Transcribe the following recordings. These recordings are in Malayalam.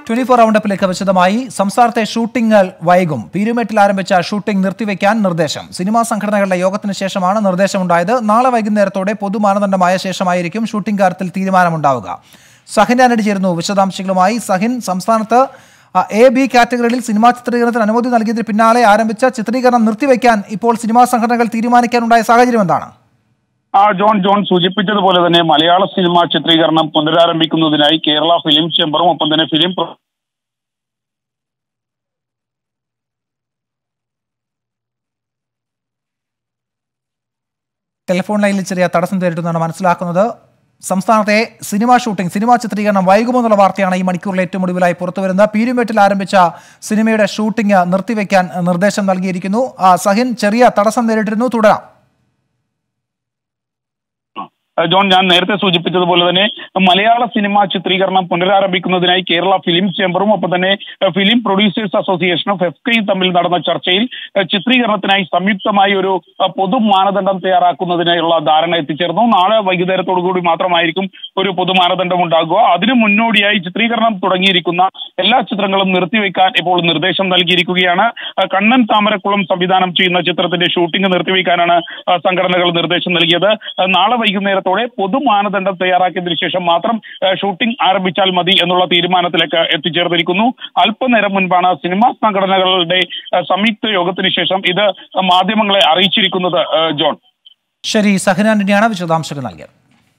ട്വന്റി ഫോർ റൗണ്ടപ്പിലേക്ക് വിശദമായി സംസ്ഥാനത്തെ ഷൂട്ടിംഗ് വൈകും പീരുമേട്ടിൽ ആരംഭിച്ച ഷൂട്ടിംഗ് നിർത്തിവെക്കാൻ നിർദ്ദേശം സിനിമാ സംഘടനകളുടെ യോഗത്തിന് ശേഷമാണ് നിർദ്ദേശമുണ്ടായത് നാളെ വൈകുന്നേരത്തോടെ പൊതുമാനദണ്ഡമായ ശേഷമായിരിക്കും ഷൂട്ടിംഗ് കാര്യത്തിൽ തീരുമാനമുണ്ടാവുക സഹിൻ ആനഡി ചേരുന്നു വിശദാംശങ്ങളുമായി സഹിൻ സംസ്ഥാനത്ത് ആ, എ ബി കാറ്റഗറിയിൽ സിനിമാ ചിത്രീകരണത്തിന് അനുമതി നൽകിയതിന് പിന്നാലെ ആരംഭിച്ച ചിത്രീകരണം നിർത്തിവെക്കാൻ ഇപ്പോൾ സിനിമാ സംഘടനകൾ തീരുമാനിക്കാനുണ്ടായ സാഹചര്യം എന്താണ് ആ ജോൺ ജോൺ സൂചിപ്പിച്ചതുപോലെ തന്നെ മലയാള സിനിമാ ചിത്രീകരണം പുനരാരംഭിക്കുന്നതിനായി കേരള ഫിലിം ചേംബറും ഒപ്പം തന്നെ ഫിലിം പ്രൊ- ടെലിഫോൺ ലൈനിൽ ചെറിയ തടസ്സം നേരിട്ടുന്നാണ് മനസ്സിലാക്കുന്നത് സംസ്ഥാനത്തെ സിനിമാ ഷൂട്ടിംഗ് സിനിമാ ചിത്രീകരണം വൈകുമെന്നുള്ള വാർത്തയാണ് ഈ മണിക്കൂറിൽ ഏറ്റവും ഒടുവിലായി പുറത്തുവരുന്നത് പീരുമേട്ടിൽ ആരംഭിച്ച സിനിമയുടെ ഷൂട്ടിംഗ് നിർത്തിവെക്കാൻ നിർദ്ദേശം നൽകിയിരിക്കുന്നു ആ, സഹിൻ ചെറിയ തടസ്സം നേരിട്ടിരുന്നു തുടരാം ആ, ജോൺ ഞാൻ നേരത്തെ സൂചിപ്പിച്ചതുപോലെ തന്നെ മലയാള സിനിമാ ചിത്രീകരണം പുനരാരംഭിക്കുന്നതിനായി കേരള ഫിലിം ചേംബറും ഒപ്പം തന്നെ ആ, ഫിലിം പ്രൊഡ്യൂസേഴ്സ് അസോസിയേഷനും ഫെഫ്കയും തമ്മിൽ നടന്ന ചർച്ചയിൽ ആ, ചിത്രീകരണത്തിനായി സംയുക്തമായി ഒരു ആ, പൊതു മാനദണ്ഡം തയ്യാറാക്കുന്നതിനായുള്ള ധാരണ എത്തിച്ചേർന്നു നാളെ വൈകുന്നേരത്തോടു കൂടി മാത്രമായിരിക്കും ഒരു പൊതു മാനദണ്ഡം ഉണ്ടാകുക അതിനു മുന്നോടിയായി ചിത്രീകരണം തുടങ്ങിയിരിക്കുന്ന എല്ലാ ചിത്രങ്ങളും നിർത്തിവെക്കാൻ ഇപ്പോൾ നിർദ്ദേശം നൽകിയിരിക്കുകയാണ് ആ, കണ്ണൻ താമരക്കുളം സംവിധാനം ചെയ്യുന്ന ചിത്രത്തിന്റെ ഷൂട്ടിംഗ് നിർത്തിവെക്കാനാണ് ആ, സംഘടനകൾ നിർദ്ദേശം നൽകിയത് ആ, നാളെ വൈകുന്നേരത്തോടെ പൊതു മാനദണ്ഡം തയ്യാറാക്കിയതിനു ശേഷം മാത്രം ആ, ഷൂട്ടിംഗ് ആരംഭിച്ചാൽ മതി എന്നുള്ള തീരുമാനത്തിലേക്ക് എത്തിച്ചേർന്നിരിക്കുന്നു അല്പനേരം മുൻപാണ് സിനിമാ സംഘടനകളുടെ ആ, സംയുക്ത യോഗത്തിന് ശേഷം ഇത് മാധ്യമങ്ങളെ അറിയിച്ചിരിക്കുന്നത് ആ, ജോൺ ശരി സഹനാന്റണിയാണ് വിശദാംശങ്ങൾ നൽകിയത്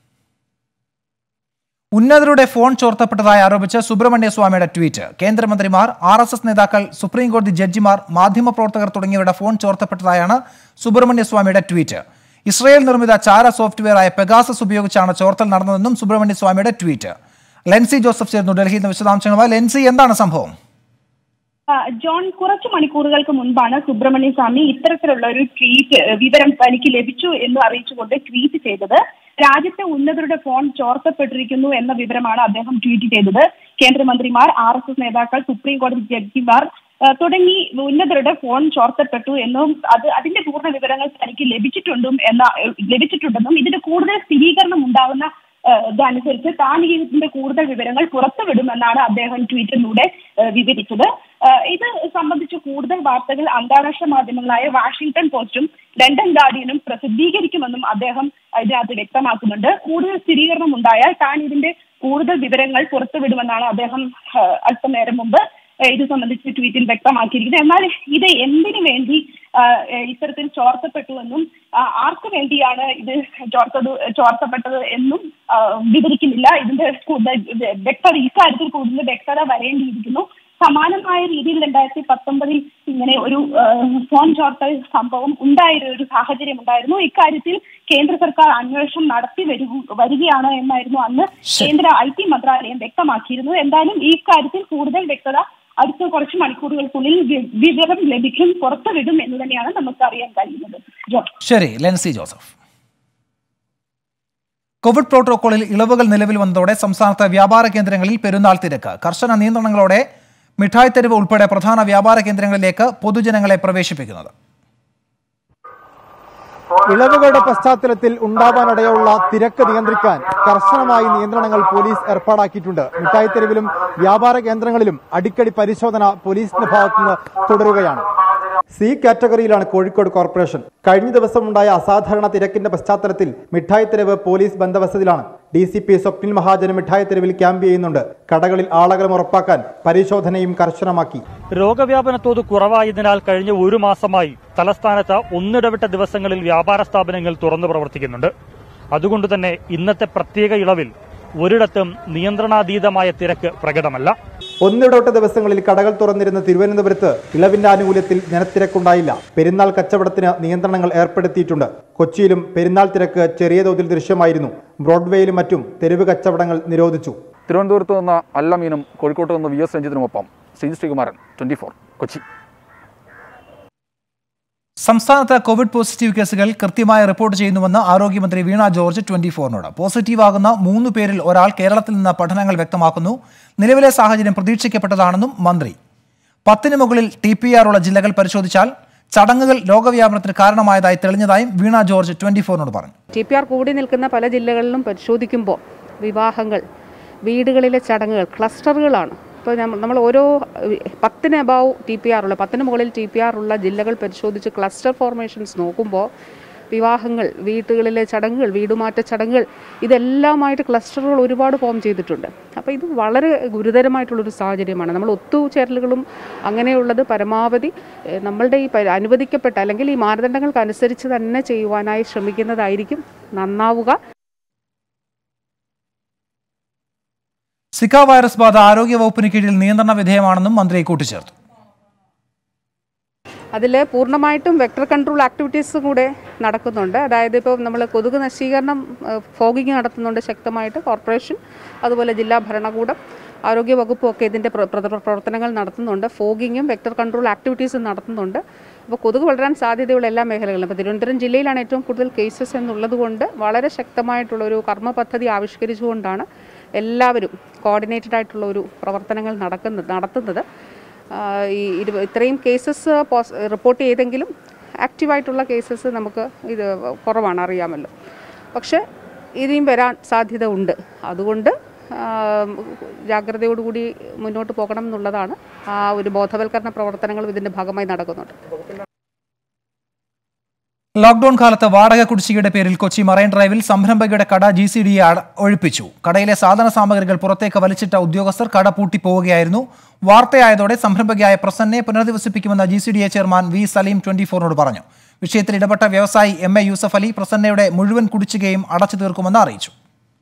ഉന്നതരുടെ ഫോൺ ചോർത്തപ്പെട്ടതായി ആരോപിച്ച് സുബ്രഹ്മണ്യ സ്വാമിയുടെ ട്വീറ്റ് കേന്ദ്രമന്ത്രിമാർ ആർ എസ് എസ് നേതാക്കൾ സുപ്രീം കോടതി ജഡ്ജിമാർ മാധ്യമപ്രവർത്തകർ തുടങ്ങിയവരുടെ ഫോൺ ചോർത്തപ്പെട്ടതായാണ് സുബ്രഹ്മണ്യ സ്വാമിയുടെ ട്വീറ്റ് ഇസ്രയേൽ നിർമ്മിത ചാര സോഫ്റ്റ്വെയറായ പെഗാസസ് ഉപയോഗിച്ചാണ് ചോർത്തൽ നടന്നതെന്നും സുബ്രഹ്മണ്യ സ്വാമിയുടെ ട്വീറ്റ് ലെൻസി ജോസഫ് ചേർന്നു ഡൽഹിയിൽ നിന്ന് വിശദാംശങ്ങളുമായി ലെൻസി എന്താണ് സംഭവം ആ, ജോൺ കുറച്ച് മണിക്കൂറുകൾക്ക് മുൻപാണ് സുബ്രഹ്മണ്യ സ്വാമി ഇത്തരത്തിലുള്ള ഒരു ട്വീറ്റ് ഏഹ്, വിവരം തനിക്ക് ലഭിച്ചു എന്ന് അറിയിച്ചുകൊണ്ട് ട്വീറ്റ് ചെയ്തത് രാജ്യത്തെ ഉന്നതരുടെ ഫോൺ ചോർത്തപ്പെട്ടിരിക്കുന്നു എന്ന വിവരമാണ് അദ്ദേഹം ട്വീറ്റ് ചെയ്തത് കേന്ദ്രമന്ത്രിമാർ ആർ എസ് എസ് നേതാക്കൾ സുപ്രീം കോടതി ജഡ്ജിമാർ ആ, തുടങ്ങി ഉന്നതരുടെ ഫോൺ ചോർത്തപ്പെട്ടു എന്നും അത് അതിന്റെ പൂർണ്ണ വിവരങ്ങൾ തനിക്ക് ലഭിച്ചിട്ടുണ്ടും എന്ന ലഭിച്ചിട്ടുണ്ടെന്നും ഇതിന്റെ കൂടുതൽ സ്ഥിരീകരണം ഉണ്ടാകുന്ന ഏഹ് ഇതനുസരിച്ച് താൻ ഇതിന്റെ കൂടുതൽ വിവരങ്ങൾ പുറത്തുവിടുമെന്നാണ് അദ്ദേഹം ട്വീറ്റിലൂടെ ഏഹ് വിവരിച്ചത് ഏഹ് ഇത് സംബന്ധിച്ച് കൂടുതൽ വാർത്തകൾ അന്താരാഷ്ട്ര മാധ്യമങ്ങളായ വാഷിംഗ്ടൺ പോസ്റ്റും ലണ്ടൻ ഗാർഡിയനും പ്രസിദ്ധീകരിക്കുമെന്നും അദ്ദേഹം ഇതിനകത്ത് വ്യക്തമാക്കുന്നുണ്ട് കൂടുതൽ സ്ഥിരീകരണം ഉണ്ടായാൽ താൻ ഇതിന്റെ കൂടുതൽ വിവരങ്ങൾ പുറത്തുവിടുമെന്നാണ് അദ്ദേഹം ഏഹ് അല്പനേരം മുമ്പ് ഏഹ് ഇത് സംബന്ധിച്ച് ട്വീറ്റിൽ വ്യക്തമാക്കിയിരിക്കുന്നത് എന്നാൽ ഇത് എന്തിനു വേണ്ടി ആഹ് ഏഹ് ഇത്തരത്തിൽ ചോർത്തപ്പെട്ടുവെന്നും ആഹ് ആർക്ക് വേണ്ടിയാണ് ഇത് ചോർത്തത് ചോർത്തപ്പെട്ടത് എന്നും ആഹ് വിവരിക്കുന്നില്ല ഇതിന്റെ കൂടുതൽ വ്യക്തത ഇക്കാര്യത്തിൽ കൂടുതൽ വ്യക്തത വരേണ്ടിയിരിക്കുന്നു സമാനമായ രീതിയിൽ രണ്ടായിരത്തി പത്തൊമ്പതിൽ ഇങ്ങനെ ഒരു ആഹ് ഫോൺ ചോർത്തൽ സംഭവം ഉണ്ടായ ഒരു സാഹചര്യം ഉണ്ടായിരുന്നു ഇക്കാര്യത്തിൽ കേന്ദ്ര സർക്കാർ അന്വേഷണം നടത്തി വരിക വരികയാണ് എന്നായിരുന്നു അന്ന് കേന്ദ്ര ഐ ടി മന്ത്രാലയം വ്യക്തമാക്കിയിരുന്നു എന്തായാലും ഈ കാര്യത്തിൽ കൂടുതൽ വ്യക്തത അടുത്ത കുറച്ച് മണിക്കൂറുകൾക്കുള്ളിൽ വി- വിവരം ലഭിക്കും പുറത്തുവിടും എന്ന് തന്നെയാണ് നമുക്ക് അറിയാൻ കഴിയുന്നത് ജോൺ ശരി ലെൻസി ജോസഫ് കോവിഡ് പ്രോട്ടോകോളിൽ ഇളവുകൾ നിലവിൽ വന്നതോടെ സംസ്ഥാനത്തെ വ്യാപാര കേന്ദ്രങ്ങളിൽ പെരുന്നാൾ തിരക്ക് കർശന നിയന്ത്രണങ്ങളോടെ മിഠായി തെരുവ് ഉൾപ്പെടെ പ്രധാന വ്യാപാര കേന്ദ്രങ്ങളിലേക്ക് പൊതുജനങ്ങളെ പ്രവേശിപ്പിക്കുന്നത് ഇളവുകളുടെ പശ്ചാത്തലത്തിൽ ഉണ്ടാവാനിടയുള്ള തിരക്ക് നിയന്ത്രിക്കാൻ കർശനമായി നിയന്ത്രണങ്ങൾ പോലീസ് ഏർപ്പാടാക്കിയിട്ടുണ്ട് മിഠായിത്തെരുവിലും വ്യാപാര കേന്ദ്രങ്ങളിലും അടിക്കടി പരിശോധന പോലീസിന്റെ ഭാഗത്തുനിന്ന് തുടരുകയാണ് സി കാറ്റഗറിയിലാണ് കോഴിക്കോട് കോർപ്പറേഷൻ കഴിഞ്ഞ ദിവസം ഉണ്ടായ അസാധാരണ തിരക്കിന്റെ പശ്ചാത്തലത്തിൽ മിഠായിത്തെരുവ് പോലീസ് ബന്ധവസത്തിലാണ് D C P Swapnil Mahajan മിഠായിത്തെരുവിൽ ക്യാമ്പ് ചെയ്യുന്നുണ്ട് കടകളിൽ ആളകലം ഉറപ്പാക്കാൻ പരിശോധനയും കർശനമാക്കി രോഗവ്യാപന തോത് കുറവായതിനാൽ കഴിഞ്ഞ ഒരു മാസമായി തലസ്ഥാനത്ത് ഒന്നിടവിട്ട ദിവസങ്ങളിൽ വ്യാപാര സ്ഥാപനങ്ങൾ തുറന്നു പ്രവർത്തിക്കുന്നുണ്ട് അതുകൊണ്ട് തന്നെ ഇന്നത്തെ പ്രത്യേക ഇളവിൽ ഒരിടത്തും നിയന്ത്രണാതീതമായ തിരക്ക് പ്രകടമല്ല ഒന്നിടവിട്ട ദിവസങ്ങളിൽ കടകൾ തുറന്നിരുന്ന തിരുവനന്തപുരത്ത് ഇളവിന്റെ ആനുകൂല്യത്തിൽ ജനത്തിരക്കുണ്ടായില്ല പെരുന്നാൾ കച്ചവടത്തിന് നിയന്ത്രണങ്ങൾ ഏർപ്പെടുത്തിയിട്ടുണ്ട് കൊച്ചിയിലും പെരുന്നാൾ തിരക്ക് ചെറിയ തോതിൽ ദൃശ്യമായിരുന്നു ബ്രോഡ്വേയിലും മറ്റും തെരുവ് കച്ചവടങ്ങൾ നിരോധിച്ചു തിരുവനന്തപുരത്ത് നിന്ന് അല്ലമീനും കോഴിക്കോട്ട് നിന്ന് വി എസ് രഞ്ജിത്തിനുമൊപ്പം ശ്രീ ശ്രീകുമാരൻ ട്വന്റി ഫോർ കൊച്ചി സംസ്ഥാനത്ത് കോവിഡ് പോസിറ്റീവ് കേസുകൾ കൃത്യമായി റിപ്പോർട്ട് ചെയ്യുന്നുവെന്ന് ആരോഗ്യമന്ത്രി വീണ ജോർജ് ട്വന്റി ഫോറിനോട് പോസിറ്റീവ് ആകുന്ന മൂന്ന് പേരിൽ ഒരാൾ കേരളത്തിൽ നിന്ന് പഠനങ്ങൾ വ്യക്തമാക്കുന്നു നിലവിലെ സാഹചര്യം പ്രതീക്ഷിക്കപ്പെട്ടതാണെന്നും മന്ത്രി പത്തിന് മുകളിൽ ടി പി ആർ ഉള്ള ജില്ലകൾ പരിശോധിച്ചാൽ ചടങ്ങുകൾ രോഗവ്യാപനത്തിന് കാരണമായതായി തെളിഞ്ഞതായും വീണ ജോർജ് ട്വന്റി ഫോറിനോട് പറഞ്ഞു ടി പി ആർ കൂടി നിൽക്കുന്ന പല ജില്ലകളിലും പരിശോധിക്കുമ്പോൾ വിവാഹങ്ങൾ വീടുകളിലെ ചടങ്ങുകൾ ക്ലസ്റ്ററുകളാണ് ഇപ്പോൾ നമ്മൾ ഓരോ ഏഹ്, പത്തിന് അബാവ് ടി പി ആർ ഉള്ള പത്തിന് മുകളിൽ ടി പി ആർ ഉള്ള ജില്ലകൾ പരിശോധിച്ച് ക്ലസ്റ്റർ ഫോർമേഷൻസ് നോക്കുമ്പോൾ വിവാഹങ്ങൾ വീട്ടുകളിലെ ചടങ്ങുകൾ വീടുമാറ്റ ചടങ്ങുകൾ ഇതെല്ലാമായിട്ട് ക്ലസ്റ്ററുകൾ ഒരുപാട് ഫോം ചെയ്തിട്ടുണ്ട് അപ്പോൾ ഇത് വളരെ ഗുരുതരമായിട്ടുള്ളൊരു സാഹചര്യമാണ് നമ്മൾ ഒത്തുചേരലുകളും അങ്ങനെയുള്ളത് പരമാവധി ഏഹ്, നമ്മളുടെ ഈ പരി- അനുവദിക്കപ്പെട്ട അല്ലെങ്കിൽ ഈ മാനദണ്ഡങ്ങൾക്ക് അനുസരിച്ച് തന്നെ ചെയ്യുവാനായി ശ്രമിക്കുന്നതായിരിക്കും നന്നാവുക സിക്ക വൈറസ് ബാധ ആരോഗ്യവകുപ്പിന് കീഴിൽ നിയന്ത്രണ വിധേയമാണെന്നും മന്ത്രി കൂട്ടിച്ചേർത്തു അതിൽ പൂർണ്ണമായിട്ടും വെക്ടർ കൺട്രോൾ ആക്ടിവിറ്റീസും കൂടെ നടക്കുന്നുണ്ട് അതായത് ഇപ്പോൾ നമ്മൾ കൊതുക് നശീകരണം ഫോഗിങ് നടത്തുന്നുണ്ട് ശക്തമായിട്ട് കോർപ്പറേഷൻ അതുപോലെ ജില്ലാ ഭരണകൂടം ആരോഗ്യ വകുപ്പും ഒക്കെ ഇതിൻ്റെ പ്ര- പ്ര- പ്രവർത്തനങ്ങൾ നടത്തുന്നുണ്ട് ഫോഗിങ്ങും വെക്ടർ കൺട്രോൾ ആക്ടിവിറ്റീസും നടത്തുന്നുണ്ട് അപ്പോൾ കൊതുക് വളരാൻ സാധ്യതയുള്ള എല്ലാ മേഖലകളിലും ഇപ്പോൾ തിരുവനന്തപുരം ജില്ലയിലാണ് ഏറ്റവും കൂടുതൽ കേസസ് എന്നുള്ളത് കൊണ്ട് വളരെ ശക്തമായിട്ടുള്ളൊരു കർമ്മ പദ്ധതി ആവിഷ്കരിച്ചുകൊണ്ടാണ് എല്ലാവരും കോർഡിനേറ്റഡ് ആയിട്ടുള്ള ഒരു പ്രവർത്തനങ്ങൾ നടക്കുന്നത് നടത്തുന്നത് ആ, ഈ ഇരുപ ഇത്രയും കേസസ് റിപ്പോർട്ട് ചെയ്തെങ്കിലും ആക്റ്റീവായിട്ടുള്ള കേസസ് നമുക്ക് ഇത് കുറവാണ് അറിയാമല്ലോ പക്ഷേ ഇനിയും വരാൻ സാധ്യത ഉണ്ട് അതുകൊണ്ട് ആ, ജാഗ്രതയോടുകൂടി മുന്നോട്ട് പോകണം എന്നുള്ളതാണ് ആ ഒരു ബോധവൽക്കരണ പ്രവർത്തനങ്ങളും ഇതിൻ്റെ ഭാഗമായി നടക്കുന്നുണ്ട് ലോക്ഡൌൺ കാലത്ത് വാടക കുടിശ്ശികയുടെ പേരിൽ കൊച്ചി മറൈൻ ഡ്രൈവിൽ സംരംഭകയുടെ കട ജി സി ഡി ഒഴിപ്പിച്ചു കടയിലെ സാധന സാമഗ്രികൾ പുറത്തേക്ക് വലിച്ചിട്ട ഉദ്യോഗസ്ഥർ കട പൂട്ടിപ്പോവുകയായിരുന്നു വാർത്തയായതോടെ സംരംഭകയായ പ്രസന്നെ പുനരധിവസിപ്പിക്കുമെന്ന് G C D A chairman V Saleem twenty ഫോറിനോട് പറഞ്ഞു വിഷയത്തിൽ ഇടപെട്ട വ്യവസായി എം എ യൂസഫ് അലി പ്രസന്നയുടെ മുഴുവൻ കുടിശ്ശികയും അടച്ചു തീർക്കുമെന്ന് അറിയിച്ചു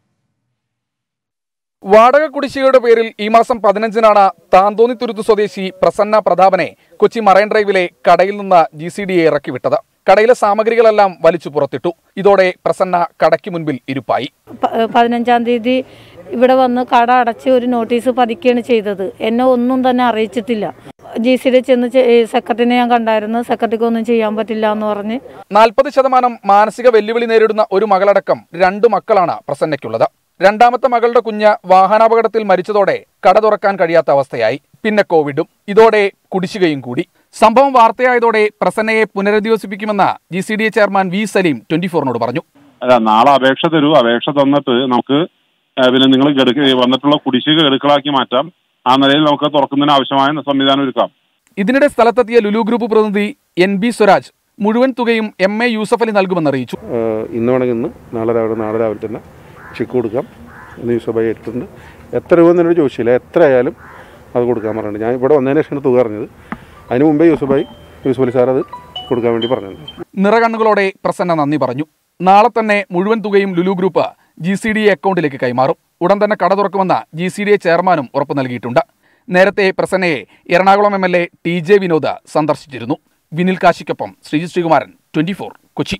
വാടക കുടിശ്ശികയുടെ പേരിൽ ഈ മാസം പതിനഞ്ചിനാണ് താന്തോന്നിത്തുരുത്ത് സ്വദേശി പ്രസന്ന പ്രതാപനെ കൊച്ചി മറൈൻ ഡ്രൈവിലെ കടയിൽ നിന്ന് ജി സി ഡി എ ഇറക്കി വിട്ടത് കടയിലെ സാമഗ്രികളെല്ലാം വലിച്ചു പുറത്തിട്ടു ഇതോടെ പ്രസന്ന കടയ്ക്ക് മുൻപിൽ ഇരുപ്പായി പ- പതിനഞ്ചാം തീയതി ഇവിടെ വന്ന് കട അടച്ച് ഒരു നോട്ടീസ് പതിക്കുകയാണ് ചെയ്തത് എന്നെ ഒന്നും തന്നെ അറിയിച്ചിട്ടില്ല ജി സിയിൽ ചെന്ന് ചെ- സെക്രട്ടറിനെ ഞാൻ കണ്ടായിരുന്നു സെക്രട്ടറിക്ക് ഒന്നും ചെയ്യാൻ പറ്റില്ല എന്ന് പറഞ്ഞ് നാൽപ്പത് ശതമാനം മാനസിക വെല്ലുവിളി നേരിടുന്ന ഒരു മകളടക്കം രണ്ടു മക്കളാണ് പ്രസന്നയ്ക്കുള്ളത് രണ്ടാമത്തെ മകളുടെ കുഞ്ഞ് വാഹനാപകടത്തിൽ മരിച്ചതോടെ കട തുറക്കാൻ കഴിയാത്ത അവസ്ഥയായി പിന്നെ കോവിഡും ഇതോടെ കുടിശ്ശികയും കൂടി സംഭവം വാർത്തയായതോടെ പ്രസന്നയെ പുനരധിവസിപ്പിക്കുമെന്ന് G C D A chairman V Saleem twenty ഫോറിനോട് പറഞ്ഞു അല്ല നാളെ അപേക്ഷ തരൂ അപേക്ഷ തന്നിട്ട് നമുക്ക് ആ, പിന്നെ നിങ്ങൾ ഗഡുക്ക വന്നിട്ടുള്ള കുടിശ്ശിക ഗഡുക്കളാക്കി മാറ്റാം ആ നിലയിൽ നമുക്ക് തുറക്കുന്നതിന് ആവശ്യമായ സംവിധാനം ഒരുക്കാം ഇതിനിടെ സ്ഥലത്തെത്തിയ ലുലു ഗ്രൂപ്പ് പ്രതിനിധി എൻ ബി സ്വരാജ് മുഴുവൻ തുകയും എം എ യൂസഫ് അലി നൽകുമെന്ന് അറിയിച്ചു ഏഹ് ഇന്ന് വേണമെങ്കിൽ ഇന്ന് നാളെ രാവിലെ നാളെ രാവിലെ തന്നെ ചെക്ക് കൊടുക്കാം എന്ന് യൂസഫായി എടുത്തിട്ടുണ്ട് എത്ര രൂപ എന്നൊരു ചോദിച്ചില്ല എത്ര ആയാലും അത് കൊടുക്കാൻ പറഞ്ഞിട്ടുണ്ട് ഞാൻ ഇവിടെ വന്നതിന് ശേഷമാണ് തുക അറിഞ്ഞത് അതിന് മുമ്പേ യൂസഫായി യൂസഫ് അലി സാർ അത് കൊടുക്കാൻ വേണ്ടി പറഞ്ഞിട്ടുണ്ട് നിറകണ്ണുകളോടെ പ്രസന്ന നന്ദി പറഞ്ഞു നാളെ തന്നെ മുഴുവൻ തുകയും Lulu group G C D A അക്കൗണ്ടിലേക്ക് കൈമാറും ഉടൻ തന്നെ കട തുറക്കുമെന്ന് ജി സി ഡി എ ചെയർമാനും ഉറപ്പു നൽകിയിട്ടുണ്ട് നേരത്തെ പ്രസന്നയെ Ernakulam M L A T J Vinod സന്ദർശിച്ചിരുന്നു വിനിൽ കാശിക്കൊപ്പം ശ്രീജിത് ശ്രീകുമാരൻ ട്വന്റി കൊച്ചി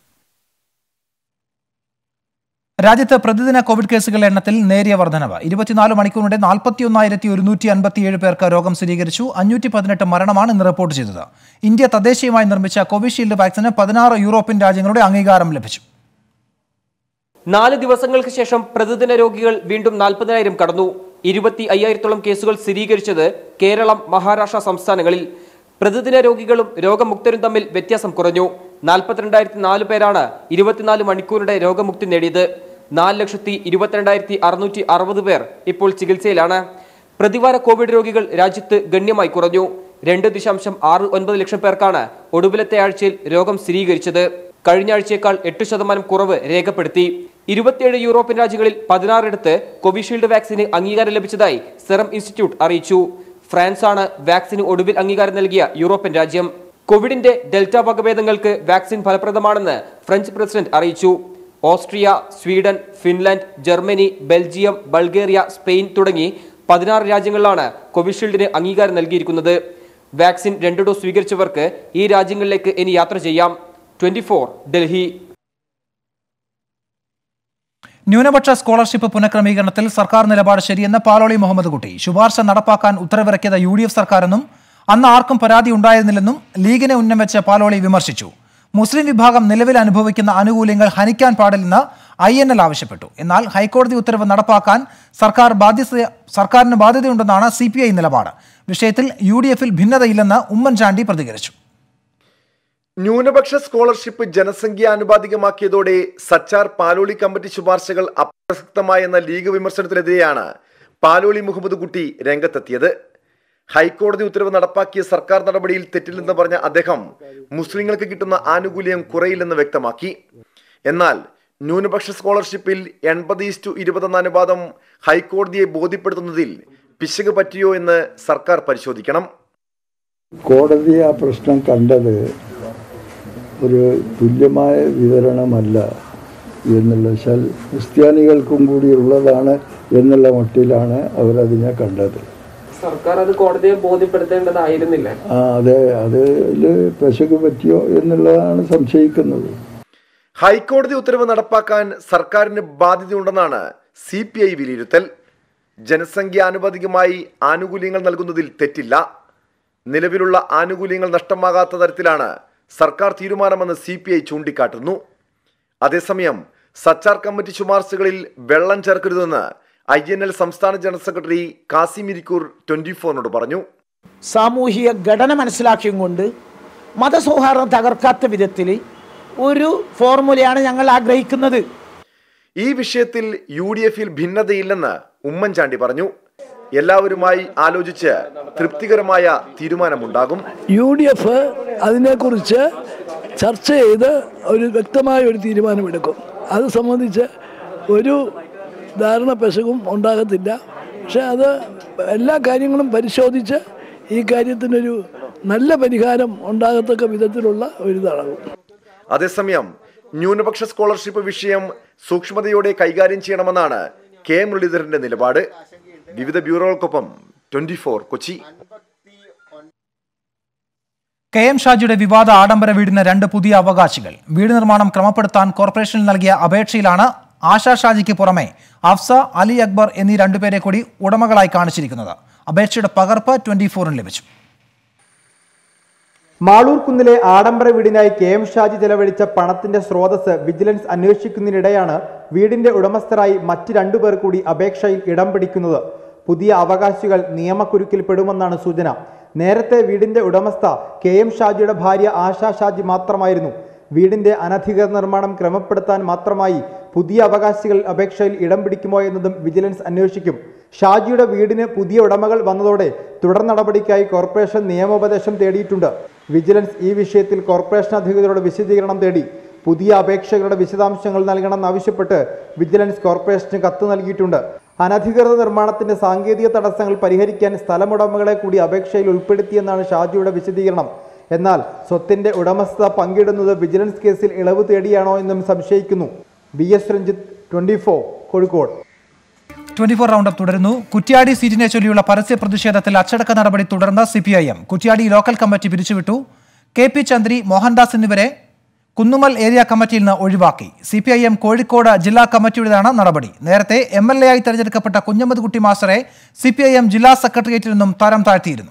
രാജ്യത്ത് പ്രതിദിന കോവിഡ് കേസുകളുടെ എണ്ണത്തിൽ നേരിയ വർധനവ് ഇരുപത്തിനാല് മണിക്കൂറിനിടെ നാൽപ്പത്തിയൊന്നായിരത്തി ഒരുന്നൂറ്റി അൻപത്തിയേഴ് പേർക്ക് രോഗം സ്ഥിരീകരിച്ചു അഞ്ഞൂറ്റി പതിനെട്ട് മരണമാണ് ഇന്ന് റിപ്പോർട്ട് ചെയ്തത് ഇന്ത്യ തദ്ദേശീയമായി നിർമ്മിച്ച കോവിഷീൽഡ് വാക്സിന് പതിനാറ് യൂറോപ്യൻ രാജ്യങ്ങളുടെ അംഗീകാരം ലഭിച്ചു നാല് ദിവസങ്ങൾക്ക് ശേഷം പ്രതിദിന രോഗികൾ വീണ്ടും നാൽപ്പതിനായിരം കടന്നു ഇരുപത്തി അയ്യായിരത്തോളം കേസുകൾ സ്ഥിരീകരിച്ചത് കേരളം മഹാരാഷ്ട്ര സംസ്ഥാനങ്ങളിൽ പ്രതിദിന രോഗികളും രോഗമുക്തരും തമ്മിൽ വ്യത്യാസം കുറഞ്ഞു നാൽപ്പത്തിരണ്ടായിരത്തി നാല് പേരാണ് ഇരുപത്തിനാല് മണിക്കൂറിടെ രോഗമുക്തി നേടിയത് നാല് ലക്ഷത്തി ഇരുപത്തിരണ്ടായിരത്തി അറുന്നൂറ്റി അറുപത് പേർ ഇപ്പോൾ ചികിത്സയിലാണ് പ്രതിവാര കോവിഡ് രോഗികൾ രാജ്യത്ത് ഗണ്യമായി കുറഞ്ഞു രണ്ട് ദശാംശം ആറ് ഒൻപത് ലക്ഷം പേർക്കാണ് ഒടുവിലത്തെ ആഴ്ചയിൽ രോഗം സ്ഥിരീകരിച്ചത് കഴിഞ്ഞ ആഴ്ചയേക്കാൾ എട്ട് ശതമാനം കുറവ് രേഖപ്പെടുത്തി ഇരുപത്തിയേഴ് യൂറോപ്യൻ രാജ്യങ്ങളിൽ പതിനാറിടത്ത് കോവിഷീൽഡ് വാക്സിന് അംഗീകാരം ലഭിച്ചതായി സെറം ഇൻസ്റ്റിറ്റ്യൂട്ട് അറിയിച്ചു ഫ്രാൻസാണ് വാക്സിന് ഒടുവിൽ അംഗീകാരം നൽകിയ യൂറോപ്യൻ രാജ്യം കോവിഡിന്റെ ഡെൽറ്റ വകഭേദങ്ങൾക്ക് വാക്സിൻ ഫലപ്രദമാണെന്ന് ഫ്രഞ്ച് പ്രസിഡന്റ് അറിയിച്ചു Austria Sweden Finland Germany Belgium Bulgaria Spain തുടങ്ങി പതിനാറ് രാജ്യങ്ങളിലാണ് കോവിഷീൽഡിന് അംഗീകാരം നൽകിയിരിക്കുന്നത് വാക്സിൻ രണ്ട് ഡോസ് സ്വീകരിച്ചവർക്ക് ഈ രാജ്യങ്ങളിലേക്ക് ഇനി യാത്ര ചെയ്യാം ട്വന്റി ഡൽഹി ന്യൂനപക്ഷ സ്കോളർഷിപ്പ് പുനഃക്രമീകരണത്തിൽ സർക്കാർ നിലപാട് ശരിയെന്ന് പാലോളി മുഹമ്മദ് കുട്ടി ശുപാർശ നടപ്പാക്കാൻ ഉത്തരവിറക്കിയത് യു ഡി എഫ് സർക്കാരെന്നും അന്ന് ആർക്കും പരാതി ഉണ്ടായിരുന്നില്ലെന്നും ലീഗിനെ ഉന്നം വെച്ച് പാലോളി വിമർശിച്ചു മുസ്ലിം വിഭാഗം നിലവിൽ അനുഭവിക്കുന്ന ആനുകൂല്യങ്ങൾ ഹനിക്കാൻ പാടില്ലെന്ന് ഐ എൻ എൽ ആവശ്യപ്പെട്ടു എന്നാൽ ഹൈക്കോടതി ഉത്തരവ് നടപ്പാക്കാൻ സർക്കാർ ബാധ്യത സർക്കാരിന് ബാധ്യതയുണ്ടെന്നാണ് സി പി ഐ നിലപാട് വിഷയത്തിൽ യു ഡി എഫിൽ ഭിന്നതയില്ലെന്ന് ഉമ്മൻചാണ്ടി പ്രതികരിച്ചു ന്യൂനപക്ഷ സ്കോളർഷിപ്പ് ജനസംഖ്യാനുപാതികമാക്കിയതോടെ സച്ചാർ പാലോളി കമ്മിറ്റി ശുപാർശകൾ അപ്രസക്തമായെന്ന ലീഗ് വിമർശനത്തിനെതിരെയാണ് പാലോളി മുഹമ്മദ് കുട്ടി രംഗത്തെത്തിയത് ഹൈക്കോടതി ഉത്തരവ് നടപ്പാക്കിയ സർക്കാർ നടപടിയിൽ തെറ്റില്ലെന്ന് പറഞ്ഞ അദ്ദേഹം മുസ്ലിങ്ങൾക്ക് കിട്ടുന്ന ആനുകൂല്യം കുറയില്ലെന്ന് വ്യക്തമാക്കി എന്നാൽ ന്യൂനപക്ഷ സ്കോളർഷിപ്പിൽ എൺപത് ഈസ്റ്റു ഇരുപതെന്ന അനുപാതം ഹൈക്കോടതിയെ ബോധ്യപ്പെടുത്തുന്നതിൽ പിശക് പറ്റിയോ എന്ന് സർക്കാർ പരിശോധിക്കണം കോടതി ആ പ്രശ്നം കണ്ടത് ഒരു തുല്യമായ വിതരണമല്ല എന്നുള്ള വെച്ചാൽ ക്രിസ്ത്യാനികൾക്കും കൂടി ഉള്ളതാണ് എന്നുള്ള മട്ടിലാണ് അവരതിനെ കണ്ടത് സർക്കാർ അത് കോടതിയെ ബോധ്യപ്പെടുത്തേണ്ടതായിരുന്നില്ല ആ അതെ അതിൽ പെശക് പറ്റിയോ എന്നുള്ളതാണ് സംശയിക്കുന്നത് ഹൈക്കോടതി ഉത്തരവ് നടപ്പാക്കാൻ സർക്കാരിന് ബാധ്യതയുണ്ടെന്നാണ് സി പി ഐ വിലയിരുത്തൽ ജനസംഖ്യ ആനുപാതികമായി ആനുകൂല്യങ്ങൾ നൽകുന്നതിൽ തെറ്റില്ല നിലവിലുള്ള ആനുകൂല്യങ്ങൾ നഷ്ടമാകാത്ത തരത്തിലാണ് സർക്കാർ തീരുമാനമെന്ന് സി പി ഐ ചൂണ്ടിക്കാട്ടുന്നു അതേസമയം സച്ചാർ കമ്മിറ്റി ശുപാർശകളിൽ വെള്ളം ചേർക്കരുതെന്ന് ഐ എൻ എൽ സംസ്ഥാന general secretary Kasim Irikkur twenty ഫോറിനോട് പറഞ്ഞു സാമൂഹിക ഘടന മനസ്സിലാക്കിയും കൊണ്ട് മതസൗഹാർദ്ദം തകർക്കാത്ത വിധത്തിൽ ഒരു ഫോർമുലയാണ് ഞങ്ങൾ ആഗ്രഹിക്കുന്നത് ഈ വിഷയത്തിൽ യു ഡി എഫിൽ ഭിന്നതയില്ലെന്ന് ഉമ്മൻചാണ്ടി പറഞ്ഞു എല്ലാവരുമായി ആലോചിച്ച് തൃപ്തികരമായ തീരുമാനമുണ്ടാകും യു ഡി എഫ് അതിനെക്കുറിച്ച് ചർച്ച ചെയ്ത് ഒരു വ്യക്തമായ ഒരു തീരുമാനമെടുക്കും അത് സംബന്ധിച്ച് ഒരു ധാരണ പെശകും ഉണ്ടാകത്തില്ല പക്ഷെ അത് എല്ലാ കാര്യങ്ങളും പരിശോധിച്ച് ഈ കാര്യത്തിനൊരു നല്ല പരിഹാരം ഉണ്ടാകത്തക്ക വിധത്തിലുള്ള ഒരു ഇതാകും അതേസമയം ന്യൂനപക്ഷ സ്കോളർഷിപ്പ് വിഷയം സൂക്ഷ്മതയോടെ കൈകാര്യം ചെയ്യണമെന്നാണ് കെ മുരളീധരന്റെ നിലപാട് വിവിധ ബ്യൂറോകൾക്കൊപ്പം twenty four Kochi K M ഷാജിയുടെ വിവാദ ആഡംബര വീടിന് രണ്ട് പുതിയ അവകാശികൾ വീട് നിർമ്മാണം ക്രമപ്പെടുത്താൻ കോർപ്പറേഷനിൽ നൽകിയ അപേക്ഷയിലാണ് ആശാ ഷാജിക്ക് പുറമെ അഫ്സ അലി അക്ബർ എന്നീ രണ്ടുപേരെ കൂടി ഉടമകളായി കാണിച്ചിരിക്കുന്നത് അപേക്ഷയുടെ പകർപ്പ് ട്വന്റി ഫോറിന് ലഭിച്ചു മാളൂർ കുന്നിലെ ആഡംബര വീടിനായി കെ എം ഷാജി ചെലവഴിച്ച പണത്തിന്റെ സ്രോതസ് വിജിലൻസ് അന്വേഷിക്കുന്നതിനിടെയാണ് വീടിന്റെ ഉടമസ്ഥരായി മറ്റ് രണ്ടുപേർ കൂടി അപേക്ഷയിൽ ഇടം പിടിക്കുന്നത് പുതിയ അവകാശികൾ നിയമക്കുരുക്കിൽ പെടുമെന്നാണ് സൂചന നേരത്തെ വീടിന്റെ ഉടമസ്ഥ കെ എം ഷാജിയുടെ ഭാര്യ ആശാ ഷാജി മാത്രമായിരുന്നു വീടിന്റെ അനധികൃത നിർമ്മാണം ക്രമപ്പെടുത്താൻ മാത്രമായി പുതിയ അവകാശികൾ അപേക്ഷയിൽ ഇടം പിടിക്കുമോ എന്നതും വിജിലൻസ് അന്വേഷിക്കും ഷാജിയുടെ വീടിന് പുതിയ ഉടമകൾ വന്നതോടെ തുടർ നടപടിക്കായി കോർപ്പറേഷൻ നിയമോപദേശം തേടിയിട്ടുണ്ട് വിജിലൻസ് ഈ വിഷയത്തിൽ കോർപ്പറേഷൻ അധികൃതരോട് വിശദീകരണം തേടി പുതിയ അപേക്ഷകരുടെ വിശദാംശങ്ങൾ നൽകണമെന്നാവശ്യപ്പെട്ട് വിജിലൻസ് കോർപ്പറേഷന് കത്ത് നൽകിയിട്ടുണ്ട് അനധികൃത നിർമ്മാണത്തിന്റെ സാങ്കേതിക തടസ്സങ്ങൾ പരിഹരിക്കാൻ സ്ഥലമുടമകളെ കൂടി അപേക്ഷയിൽ ഉൾപ്പെടുത്തിയെന്നാണ് ഷാജിയുടെ വിശദീകരണം എന്നാൽ സ്വത്തിന്റെ ഉടമസ്ഥത പങ്കിടുന്നത് വിജിലൻസ് കേസിൽ ഇളവ് തേടിയാണോ എന്നും സംശയിക്കുന്നു B S Ranjith twenty four Kozhikode twenty four roundup തുടരുന്നു കുറ്റ്യാടി സീറ്റിനെ ചൊല്ലിയുള്ള പരസ്യ പ്രതിഷേധത്തിൽ അച്ചടക്ക നടപടി തുടർന്ന C P I M Kuttiadi local committee പിരിച്ചുവിട്ടു കെ പി ചന്ദ്രി മോഹൻദാസ് എന്നിവരെ കുന്നുമൽ ഏരിയ കമ്മിറ്റിയിൽ നിന്ന് ഒഴിവാക്കി C P I M Kozhikode ജില്ലാ കമ്മിറ്റിയുടേതാണ് നടപടി നേരത്തെ എം എൽ എ ആയി തെരഞ്ഞെടുക്കപ്പെട്ട കുഞ്ഞമ്മദ് കുട്ടി മാസ്റ്ററെ സി പി ഐ എം ജില്ലാ സെക്രട്ടേറിയറ്റിൽ നിന്നും തരം താഴ്ത്തിയിരുന്നു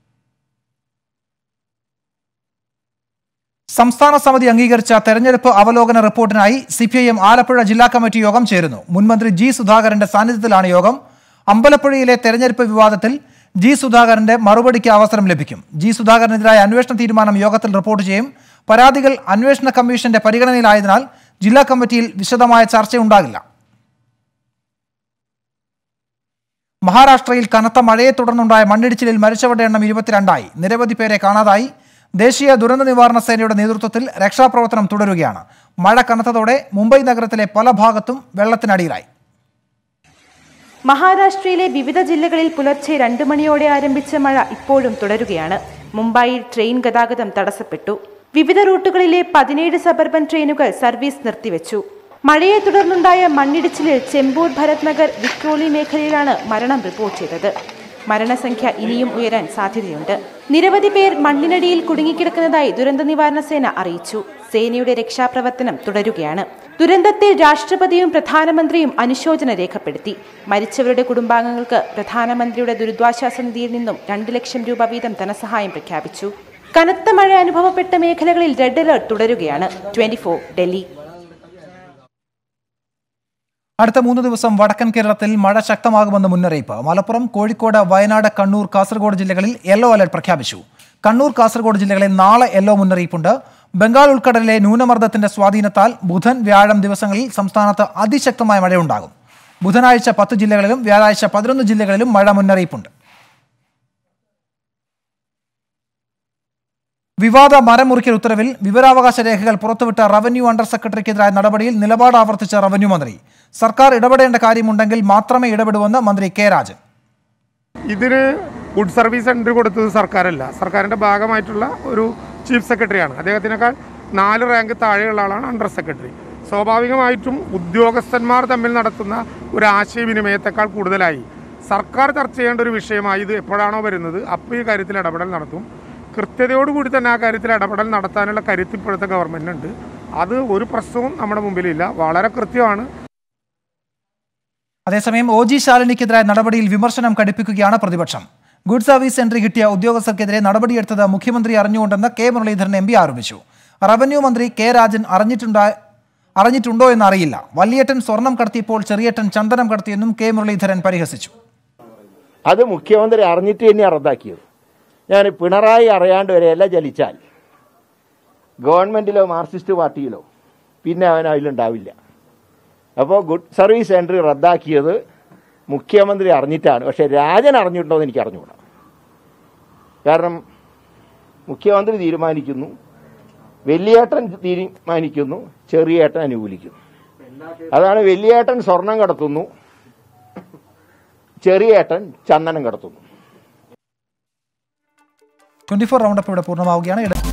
സംസ്ഥാന സമിതി അംഗീകരിച്ച തെരഞ്ഞെടുപ്പ് അവലോകന റിപ്പോർട്ടിനായി C P I M Alappuzha ജില്ലാ കമ്മിറ്റി യോഗം ചേരുന്നു മുൻമന്ത്രി ജി സുധാകരന്റെ സാന്നിധ്യത്തിലാണ് യോഗം അമ്പലപ്പുഴയിലെ തെരഞ്ഞെടുപ്പ് വിവാദത്തിൽ ജി സുധാകരന്റെ മറുപടിക്ക് അവസരം ലഭിക്കും ജി സുധാകരനെതിരായ അന്വേഷണ തീരുമാനം യോഗത്തിൽ റിപ്പോർട്ട് ചെയ്യും പരാതികൾ അന്വേഷണ കമ്മീഷന്റെ പരിഗണനയിലായതിനാൽ ജില്ലാ കമ്മിറ്റിയിൽ വിശദമായ ചർച്ചയുണ്ടാകില്ല മഹാരാഷ്ട്രയിൽ കനത്ത മഴയെ തുടർന്നുണ്ടായ മണ്ണിടിച്ചിലിൽ മരിച്ചവരുടെ എണ്ണം ഇരുപത്തിരണ്ടായി നിരവധി പേരെ കാണാതായി ദേശീയ ദുരന്ത നിവാരണ സേനയുടെ നേതൃത്വത്തിൽ രക്ഷാപ്രവർത്തനം തുടരുകയാണ് മഴ കനത്തതോടെ മുംബൈ നഗരത്തിലെ പല ഭാഗത്തും വെള്ളത്തിനടിയിലായി മഹാരാഷ്ട്രയിലെ വിവിധ ജില്ലകളിൽ പുലർച്ചെ രണ്ട് മണിയോടെ ആരംഭിച്ച മഴ ഇപ്പോഴും തുടരുകയാണ് മുംബൈയിൽ ട്രെയിൻ ഗതാഗതം തടസ്സപ്പെട്ടു വിവിധ റൂട്ടുകളിലെ പതിനേഴ് സബർബൻ ട്രെയിനുകൾ സർവീസ് നിർത്തിവെച്ചു മഴയെ തുടർന്നുണ്ടായ മണ്ണിടിച്ചിലിൽ ചെമ്പൂർ ഭരത് നഗർ വിക്രോളി മേഖലയിലാണ് മരണം റിപ്പോർട്ട് ചെയ്തത് മരണസംഖ്യ ഇനിയും ഉയരാൻ സാധ്യതയുണ്ട് നിരവധി പേർ മണ്ണിനടിയിൽ കുടുങ്ങിക്കിടക്കുന്നതായി ദുരന്ത നിവാരണ സേന അറിയിച്ചു സേനയുടെ രക്ഷാപ്രവർത്തനം തുടരുകയാണ് ദുരന്തത്തിൽ രാഷ്ട്രപതിയും പ്രധാനമന്ത്രിയും അനുശോചന രേഖപ്പെടുത്തി മരിച്ചവരുടെ കുടുംബാംഗങ്ങൾക്ക് പ്രധാനമന്ത്രിയുടെ ദുരിതാശ്വാസ നിധിയിൽ നിന്നും രണ്ട് ലക്ഷം രൂപ വീതം ധനസഹായം പ്രഖ്യാപിച്ചു കനത്ത മഴ അനുഭവപ്പെട്ട മേഖലകളിൽ റെഡ് അലർട്ട് തുടരുകയാണ് ട്വന്റി ഡൽഹി അടുത്ത മൂന്ന് ദിവസം വടക്കൻ കേരളത്തിൽ മഴ ശക്തമാകുമെന്ന് മുന്നറിയിപ്പ് മലപ്പുറം കോഴിക്കോട് വയനാട് കണ്ണൂർ കാസർഗോഡ് ജില്ലകളിൽ യെല്ലോ അലർട്ട് പ്രഖ്യാപിച്ചു കണ്ണൂർ കാസർഗോഡ് ജില്ലകളിൽ നാളെ യെല്ലോ മുന്നറിയിപ്പുണ്ട് ബംഗാൾ ഉൾക്കടലിലെ ന്യൂനമർദ്ദത്തിന്റെ സ്വാധീനത്താൽ ബുധൻ വ്യാഴം ദിവസങ്ങളിൽ സംസ്ഥാനത്ത് അതിശക്തമായ മഴയുണ്ടാകും ബുധനാഴ്ച പത്ത് ജില്ലകളിലും വ്യാഴാഴ്ച പതിനൊന്ന് ജില്ലകളിലും മഴ മുന്നറിയിപ്പുണ്ട് വിവാദ മരമുറിക്കൽ ഉത്തരവിൽ വിവരാവകാശ രേഖകൾ പുറത്തുവിട്ട റവന്യൂ അണ്ടർ സെക്രട്ടറിക്കെതിരായ നടപടിയിൽ നിലപാട് ആവർത്തിച്ച റവന്യൂ മന്ത്രി സർക്കാർ ഇടപെടേണ്ട കാര്യമുണ്ടെങ്കിൽ മാത്രമേ ഇടപെടുവെന്ന് മന്ത്രി കെ രാജൻ ഇതിന് ഗുഡ് സർവീസ് എൻട്രി കൊടുത്തത് സർക്കാരല്ല സർക്കാരിൻ്റെ ഭാഗമായിട്ടുള്ള ഒരു ചീഫ് സെക്രട്ടറിയാണ് അദ്ദേഹത്തിനേക്കാൾ നാല് റാങ്ക് താഴെയുള്ള ആളാണ് അണ്ടർ സെക്രട്ടറി സ്വാഭാവികമായിട്ടും ഉദ്യോഗസ്ഥന്മാർ തമ്മിൽ നടത്തുന്ന ഒരു ആശയവിനിമയത്തെക്കാൾ കൂടുതലായി സർക്കാർ ചർച്ച ചെയ്യേണ്ട ഒരു വിഷയമായി ഇത് എപ്പോഴാണോ വരുന്നത് അപ്പോൾ ഈ കാര്യത്തിൽ ഇടപെടൽ നടത്തും കൃത്യതയോടുകൂടി തന്നെ ആ കാര്യത്തിൽ ഇടപെടൽ നടത്താനുള്ള കരുത്ത് ഇപ്പോഴത്തെ ഗവൺമെൻറ്റിനുണ്ട് അത് ഒരു പ്രശ്നവും നമ്മുടെ മുമ്പിലില്ല വളരെ കൃത്യമാണ് അതേസമയം ഒ ജി ശാലിനിക്കെതിരായ നടപടിയിൽ വിമർശനം കടുപ്പിക്കുകയാണ് പ്രതിപക്ഷം ഗുഡ് സർവീസ് എൻട്രി കിട്ടിയ ഉദ്യോഗസ്ഥർക്കെതിരെ നടപടിയെടുത്തത് മുഖ്യമന്ത്രി അറിഞ്ഞുകൊണ്ടെന്ന് കെ മുരളീധരൻ എം പി ആരോപിച്ചു റവന്യൂ മന്ത്രി കെ രാജൻ അറിഞ്ഞിട്ടുണ്ടാ അറിഞ്ഞിട്ടുണ്ടോ എന്ന് അറിയില്ല വല്യേട്ടൻ സ്വർണം കടത്തിയപ്പോൾ ചെറിയേട്ടൻ ചന്ദനം കടത്തിയെന്നും കെ മുരളീധരൻ പരിഹസിച്ചു അത് മുഖ്യമന്ത്രി അറിഞ്ഞിട്ട് തന്നെയാണ് റദ്ദാക്കിയത് ഞാൻ പിണറായി അറിയാണ്ട് വരെയല്ല ചലിച്ചാൽ ഗവൺമെന്റിലോ മാർക്സിസ്റ്റ് പാർട്ടിയിലോ പിന്നെ അവൻ അതിലുണ്ടാവില്ല അപ്പോൾ ഗുഡ് സർവീസ് എൻട്രി റദ്ദാക്കിയത് മുഖ്യമന്ത്രി അറിഞ്ഞിട്ടാണ് പക്ഷെ രാജൻ അറിഞ്ഞിട്ടുണ്ടോ എന്ന് എനിക്ക് അറിഞ്ഞുകൂടാ കാരണം മുഖ്യമന്ത്രി തീരുമാനിക്കുന്നു വലിയേട്ടൻ തീരുമാനിക്കുന്നു ചെറിയേട്ടൻ അനുകൂലിക്കുന്നു അതാണ് വലിയേട്ടൻ സ്വർണം കടത്തുന്നു ചെറിയേട്ടൻ ചന്ദനം കടത്തുന്നു ട്വന്റി ഫോർ റൗണ്ടപ്പ് ഇവിടെ പൂർണ്ണമാവുകയാണ് ഇട-